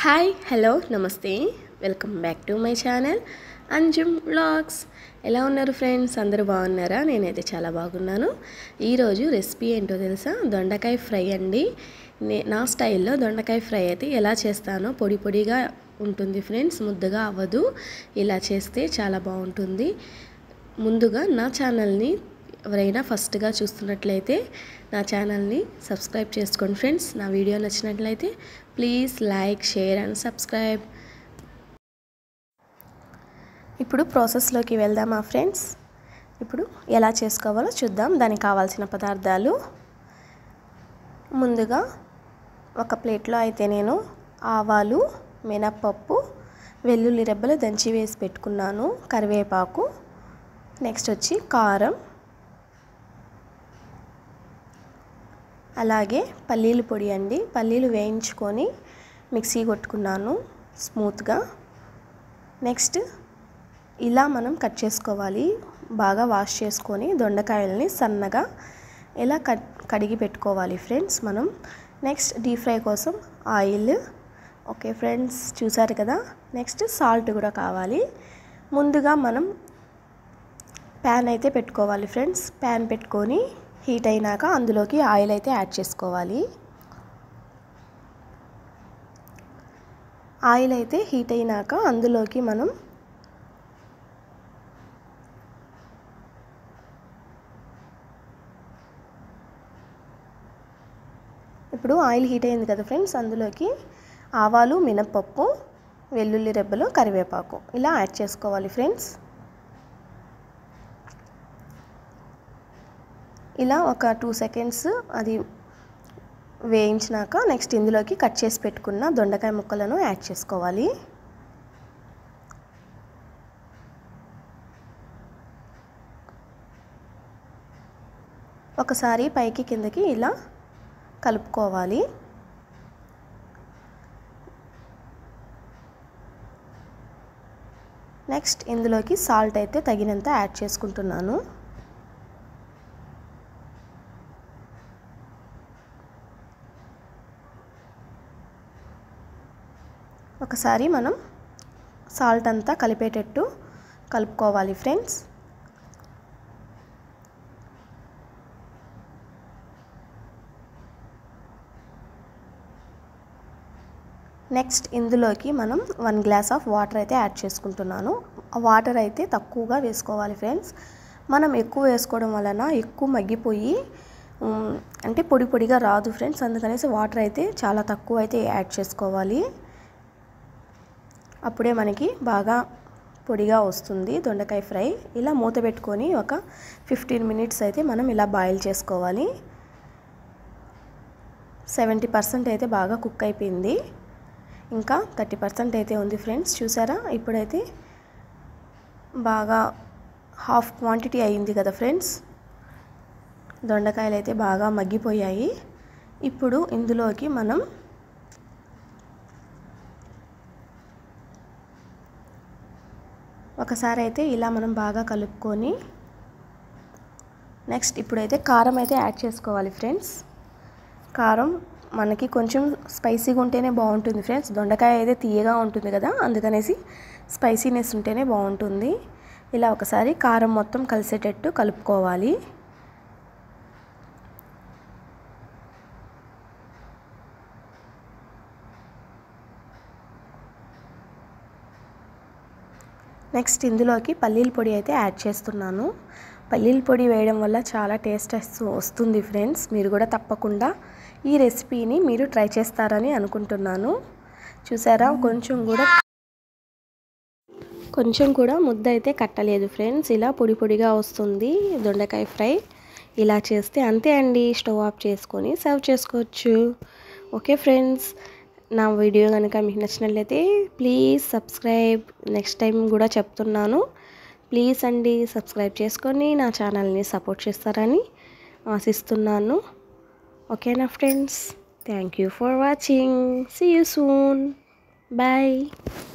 hi hello నమస్తే welcome back to my channel Anjum vlogs ఎలా ఉన్నారు ఫ్రెండ్స్ అందరూ బాగున్నారా నేనైతే చాలా బాగున్నాను ఈరోజు రెసిపీ ఏంటో తెలుసా దొండకాయ ఫ్రై అండి నే నా స్టైల్లో దొండకాయ ఫ్రై అయితే ఎలా చేస్తానో పొడి పొడిగా ఉంటుంది ఫ్రెండ్స్ ముద్దగా అవ్వదు ఇలా చేస్తే చాలా బాగుంటుంది ముందుగా నా ఛానల్ని ఎవరైనా ఫస్ట్గా చూస్తున్నట్లయితే నా ఛానల్ని సబ్స్క్రైబ్ చేసుకోండి ఫ్రెండ్స్ నా వీడియో నచ్చినట్లయితే please like share and subscribe ఇప్పుడు ప్రాసెస్లోకి వెళ్దామా ఫ్రెండ్స్ ఇప్పుడు ఎలా చేసుకోవాలో చూద్దాం దానికి కావాల్సిన పదార్థాలు ముందుగా ఒక ప్లేట్లో అయితే నేను ఆవాలు మినప్పప్పు వెల్లుల్లి రెబ్బలు దంచి వేసి పెట్టుకున్నాను కరివేపాకు నెక్స్ట్ వచ్చి కారం అలాగే పల్లీల పొడి అండి పల్లీలు వేయించుకొని మిక్సీ కొట్టుకున్నాను స్మూత్గా నెక్స్ట్ ఇలా మనం కట్ చేసుకోవాలి బాగా వాష్ చేసుకొని దొండకాయలని సన్నగా ఇలా కట్ కడిగి పెట్టుకోవాలి ఫ్రెండ్స్ మనం నెక్స్ట్ డీప్ ఫ్రై కోసం ఆయిల్ ఓకే ఫ్రెండ్స్ చూసారు కదా నెక్స్ట్ సాల్ట్ కూడా కావాలి ముందుగా మనం ప్యాన్ అయితే పెట్టుకోవాలి ఫ్రెండ్స్ ప్యాన్ పెట్టుకొని హీట్ అయినాక అందులోకి ఆయిల్ అయితే యాడ్ చేసుకోవాలి ఆయిల్ అయితే హీట్ అయినాక అందులోకి మనం ఇప్పుడు ఆయిల్ హీట్ అయింది కదా ఫ్రెండ్స్ అందులోకి ఆవాలు మినప్పప్పు వెల్లుల్లి రెబ్బలు కరివేపాకు ఇలా యాడ్ చేసుకోవాలి ఫ్రెండ్స్ ఇలా ఒక టూ సెకండ్స్ అది వేయించినాక నెక్స్ట్ ఇందులోకి కట్ చేసి పెట్టుకున్న దొండకాయ ముక్కలను యాడ్ చేసుకోవాలి ఒకసారి పైకి కిందకి ఇలా కలుపుకోవాలి నెక్స్ట్ ఇందులోకి సాల్ట్ అయితే తగినంత యాడ్ చేసుకుంటున్నాను ఒకసారి మనం సాల్ట్ అంతా కలిపేటట్టు కలుపుకోవాలి ఫ్రెండ్స్ నెక్స్ట్ ఇందులోకి మనం వన్ గ్లాస్ ఆఫ్ వాటర్ అయితే యాడ్ చేసుకుంటున్నాను ఆ వాటర్ అయితే తక్కువగా వేసుకోవాలి ఫ్రెండ్స్ మనం ఎక్కువ వేసుకోవడం వలన ఎక్కువ మగ్గిపోయి అంటే పొడి పొడిగా రాదు ఫ్రెండ్స్ అందుకనేసి వాటర్ అయితే చాలా తక్కువ అయితే యాడ్ చేసుకోవాలి అప్పుడే మనకి బాగా పొడిగా వస్తుంది దొండకాయ ఫ్రై ఇలా మూత పెట్టుకొని ఒక ఫిఫ్టీన్ మినిట్స్ అయితే మనం ఇలా బాయిల్ చేసుకోవాలి సెవెంటీ పర్సెంట్ అయితే బాగా కుక్ అయిపోయింది ఇంకా థర్టీ పర్సెంట్ అయితే ఉంది ఫ్రెండ్స్ చూసారా ఇప్పుడైతే బాగా హాఫ్ క్వాంటిటీ అయింది కదా ఫ్రెండ్స్ దొండకాయలు అయితే బాగా మగ్గిపోయాయి ఇప్పుడు ఇందులోకి మనం ఒకసారి అయితే ఇలా మనం బాగా కలుపుకొని నెక్స్ట్ ఇప్పుడైతే కారం అయితే యాడ్ చేసుకోవాలి ఫ్రెండ్స్ కారం మనకి కొంచెం స్పైసీగా ఉంటేనే బాగుంటుంది ఫ్రెండ్స్ దొండకాయ అయితే తీయగా ఉంటుంది కదా అందుకనేసి స్పైసీనెస్ ఉంటేనే బాగుంటుంది ఇలా ఒకసారి కారం మొత్తం కలిసేటట్టు కలుపుకోవాలి నెక్స్ట్ ఇందులోకి పల్లీల పొడి అయితే యాడ్ చేస్తున్నాను పల్లీల పొడి వేయడం వల్ల చాలా టేస్ట్ వస్తుంది ఫ్రెండ్స్ మీరు కూడా తప్పకుండా ఈ రెసిపీని మీరు ట్రై చేస్తారని అనుకుంటున్నాను చూసారా కొంచెం కూడా కొంచెం కూడా ముద్ద అయితే కట్టలేదు ఫ్రెండ్స్ ఇలా పొడి పొడిగా వస్తుంది దొండకాయ ఫ్రై ఇలా చేస్తే అంతే అండి స్టవ్ ఆఫ్ చేసుకొని సర్వ్ చేసుకోవచ్చు ఓకే ఫ్రెండ్స్ నా వీడియో కనుక మీకు నచ్చినట్లయితే ప్లీజ్ సబ్స్క్రైబ్ నెక్స్ట్ టైం కూడా చెప్తున్నాను ప్లీజ్ అండి సబ్స్క్రైబ్ చేసుకొని నా ఛానల్ని సపోర్ట్ చేస్తారని ఆశిస్తున్నాను ఓకేనా friends thank you for watching see you soon bye